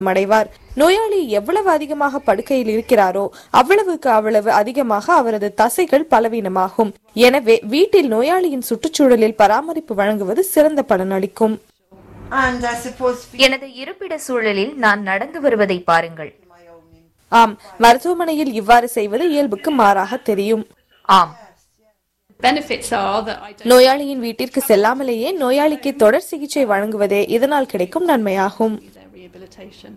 அடைவார் நோயாளி எவ்வளவு அதிகமாக படுக்கையில் இருக்கிறாரோ அவ்வளவுக்கு அவ்வளவு அதிகமாக அவரது தசைகள் பலவீனமாகும் எனவே வீட்டில் நோயாளியின் சுற்றுச்சூழலில் பராமரிப்பு வழங்குவது சிறந்த பலனளிக்கும் And I suppose for எனது இருப்பிட சூழலில் நான் நடந்து வருவதை பாருங்கள் ஆம் மருத்துவமனையில் இவ்வாறு செய்வது இயல்புக்கு மாறாக தெரியும் ஆம் benefits are that I don't நோயாளியின் வீட்டிற்கு செல்லாமலேயே நோயாளிக்கு தொடர் சிகிச்சை வழங்குவதே இதனால் கிடைக்கும் நன்மையாகும் need their rehabilitation.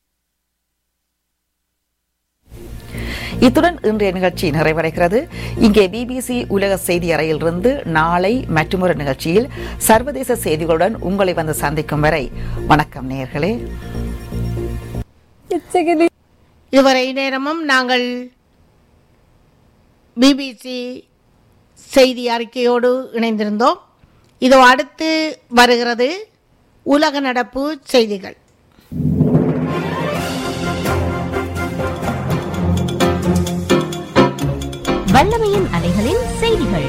இத்துடன் இன்றைய நிகழ்ச்சி நிறைவடைகிறது இங்கே பிபிசி உலக செய்தி அறையிலிருந்து நாளை மற்றொரு நிகழ்ச்சியில் சர்வதேச செய்திகளுடன் உங்களை வந்து சந்திக்கும் வரை வணக்கம் நேயர்களே இதுவரை நேரமும் நாங்கள் பிபிசி செய்தி அறிக்கையோடு இணைந்திருந்தோம் இதோ அடுத்து வருகிறது உலக நடப்பு செய்திகள் வல்லமையின் அலைகளில் செய்திகள்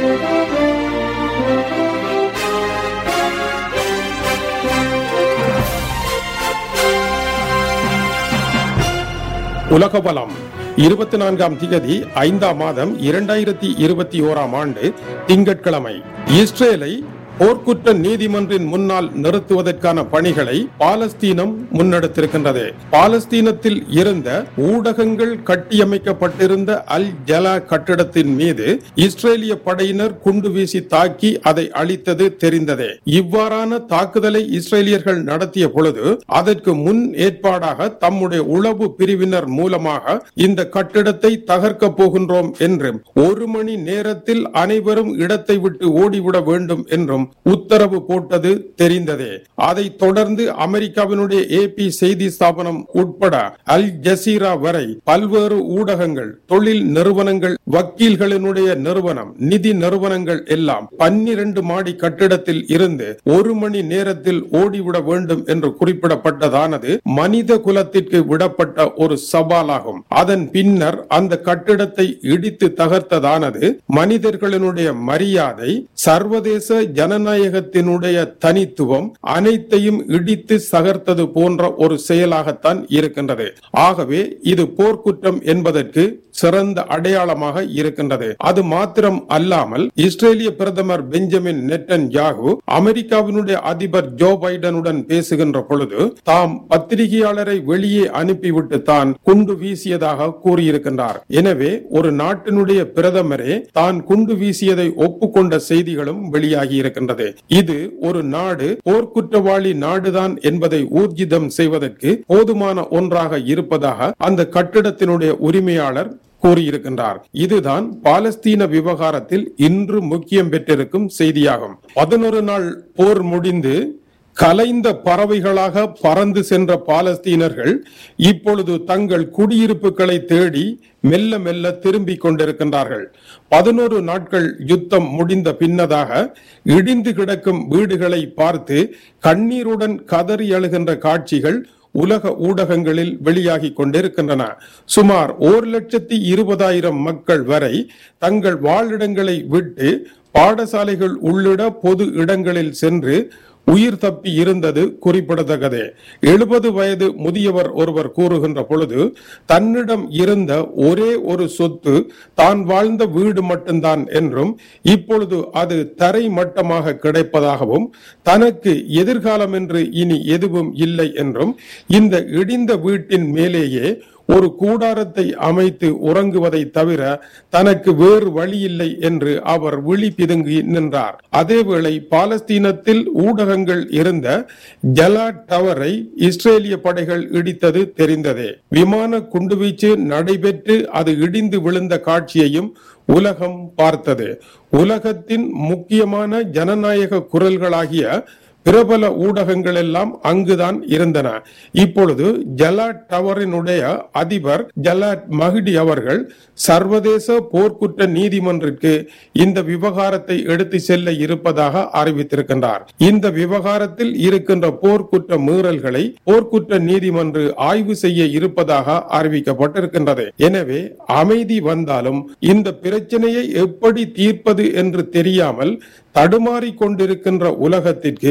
உலக பலம் இருபத்தி நான்காம் திகதி ஐந்தாம் மாதம் இரண்டாயிரத்தி இருபத்தி ஓராம் ஆண்டு திங்கட்கிழமை இஸ்ரேலை போர்க்குற்ற நீதிமன்றின் முன்னால் நிறுத்துவதற்கான பணிகளை பாலஸ்தீனம் முன்னெடுத்திருக்கின்றது பாலஸ்தீனத்தில் இருந்த ஊடகங்கள் கட்டியமைக்கப்பட்டிருந்த அல் ஜலா கட்டிடத்தின் மீது இஸ்ரேலிய படையினர் குண்டு வீசி தாக்கி அதை அழித்தது தெரிந்ததே இவ்வாறான தாக்குதலை இஸ்ரேலியர்கள் நடத்திய பொழுது அதற்கு முன் ஏற்பாடாக தம்முடைய உளவு பிரிவினர் மூலமாக இந்த கட்டிடத்தை தகர்க்க போகின்றோம் என்றும் ஒரு மணி நேரத்தில் அனைவரும் இடத்தை விட்டு ஓடிவிட வேண்டும் என்றும் உத்தரவு போட்டது தெரிந்ததே அதைத் தொடர்ந்து அமெரிக்காவினுடைய ஏபி செய்தி ஸ்தாபனம் உட்பட அல் ஜசீரா வரை பல்வேறு ஊடகங்கள் தொழில் நிறுவனங்கள் வக்கீல்களினுடைய நிறுவனம் நிதி நிறுவனங்கள் எல்லாம் பன்னிரண்டு மாடி கட்டிடத்தில் இருந்து ஒரு மணி நேரத்தில் ஓடிவிட வேண்டும் என்று குறிப்பிடப்பட்டதானது மனித குலத்திற்கு விடப்பட்ட ஒரு சவாலாகும் அதன் பின்னர் அந்த கட்டிடத்தை இடித்து தகர்த்ததானது மனிதர்களினுடைய மரியாதை சர்வதேச ஜனநாயகத்தினுடைய தனித்துவம் அனைத்தையும் இடித்து சகர்த்தது போன்ற ஒரு செயலாகத்தான் இருக்கின்றது ஆகவே இது போர்க்குற்றம் என்பதற்கு சிறந்த அடையாளமாக இருக்கின்றது அது மாத்திரம் அல்லாமல் இஸ்ரேலிய பிரதமர் பெஞ்சமின் நெட்டன் யாகு அமெரிக்காவினுடைய அதிபர் ஜோ பைடனுடன் பேசுகின்ற பொழுது தாம் பத்திரிகையாளரை வெளியே அனுப்பிவிட்டு தான் குண்டு வீசியதாக கூறியிருக்கின்றார் எனவே ஒரு நாட்டினுடைய பிரதமரே தான் குண்டு வீசியதை ஒப்புக்கொண்ட செய்திகளும் வெளியாகி இருக்கின்றது இது ஒரு நாடு போர்க்குற்றவாளி நாடுதான் என்பதை ஊர்ஜிதம் செய்வதற்கு போதுமான ஒன்றாக இருப்பதாக அந்த கட்டிடத்தினுடைய உரிமையாளர் கூறியிருக்கின்றார் இதுதான் பாலஸ்தீன விவகாரத்தில் இன்று முக்கியம் பெற்றிருக்கும் செய்தியாகும் பதினொரு நாள் போர் முடிந்து கலைந்த பறவைகளாக பறந்து சென்ற பாலஸ்தீனர்கள் இப்பொழுது தங்கள் குடியிருப்புகளை தேடி மெல்ல மெல்ல திரும்பிக் கொண்டிருக்கின்றார்கள் பதினோரு நாட்கள் யுத்தம் முடிந்த பின்னதாக இடிந்து கிடக்கும் வீடுகளை பார்த்து கண்ணீருடன் கதறி அழுகின்ற காட்சிகள் உலக ஊடகங்களில் வெளியாகி கொண்டிருக்கின்றன சுமார் ஒரு லட்சத்தி இருபதாயிரம் மக்கள் வரை தங்கள் வாழிடங்களை விட்டு பாடசாலைகள் உள்ளிட பொது இடங்களில் சென்று உயிர் தப்பி இருந்தது குறிப்பிடத்தக்கதே எழுபது வயது முதியவர் ஒருவர் கூறுகின்ற பொழுது தன்னிடம் இருந்த ஒரே ஒரு சொத்து தான் வாழ்ந்த வீடு மட்டும்தான் என்றும் இப்பொழுது அது தரை மட்டமாக கிடைப்பதாகவும் தனக்கு எதிர்காலம் என்று இனி எதுவும் இல்லை என்றும் இந்த இடிந்த வீட்டின் மேலேயே ஒரு கூடாரத்தை அமைத்து உறங்குவதை தவிர தனக்கு வேறு வழி இல்லை என்று அவர் விழி பிதுங்கி நின்றார் அதேவேளை பாலஸ்தீனத்தில் ஊடகங்கள் இருந்த ஜலா டவரை இஸ்ரேலிய படைகள் இடித்தது தெரிந்ததே விமான குண்டுவீச்சு நடைபெற்று அது இடிந்து விழுந்த காட்சியையும் உலகம் பார்த்தது உலகத்தின் முக்கியமான ஜனநாயக குரல்களாகிய பிரபல ஊடகங்கள் எல்லாம் அங்குதான் இருந்தன இப்பொழுது ஜலாட் டவரினுடைய அதிபர் ஜலாட் மஹிடி அவர்கள் சர்வதேச போர்க்குற்ற நீதிமன்றிற்கு இந்த விவகாரத்தை எடுத்து செல்ல இருப்பதாக அறிவித்திருக்கின்றார் இந்த விவகாரத்தில் இருக்கின்ற போர்க்குற்ற மீறல்களை போர்க்குற்ற நீதிமன்று ஆய்வு செய்ய இருப்பதாக அறிவிக்கப்பட்டிருக்கின்றது எனவே அமைதி வந்தாலும் இந்த பிரச்சனையை எப்படி தீர்ப்பது என்று தெரியாமல் தடுமாறிக் கொண்டிருக்கின்ற உலகத்திற்கு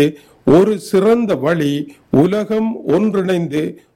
ஒரு சிறந்த வழி உலகம் ஒன்றிணைந்து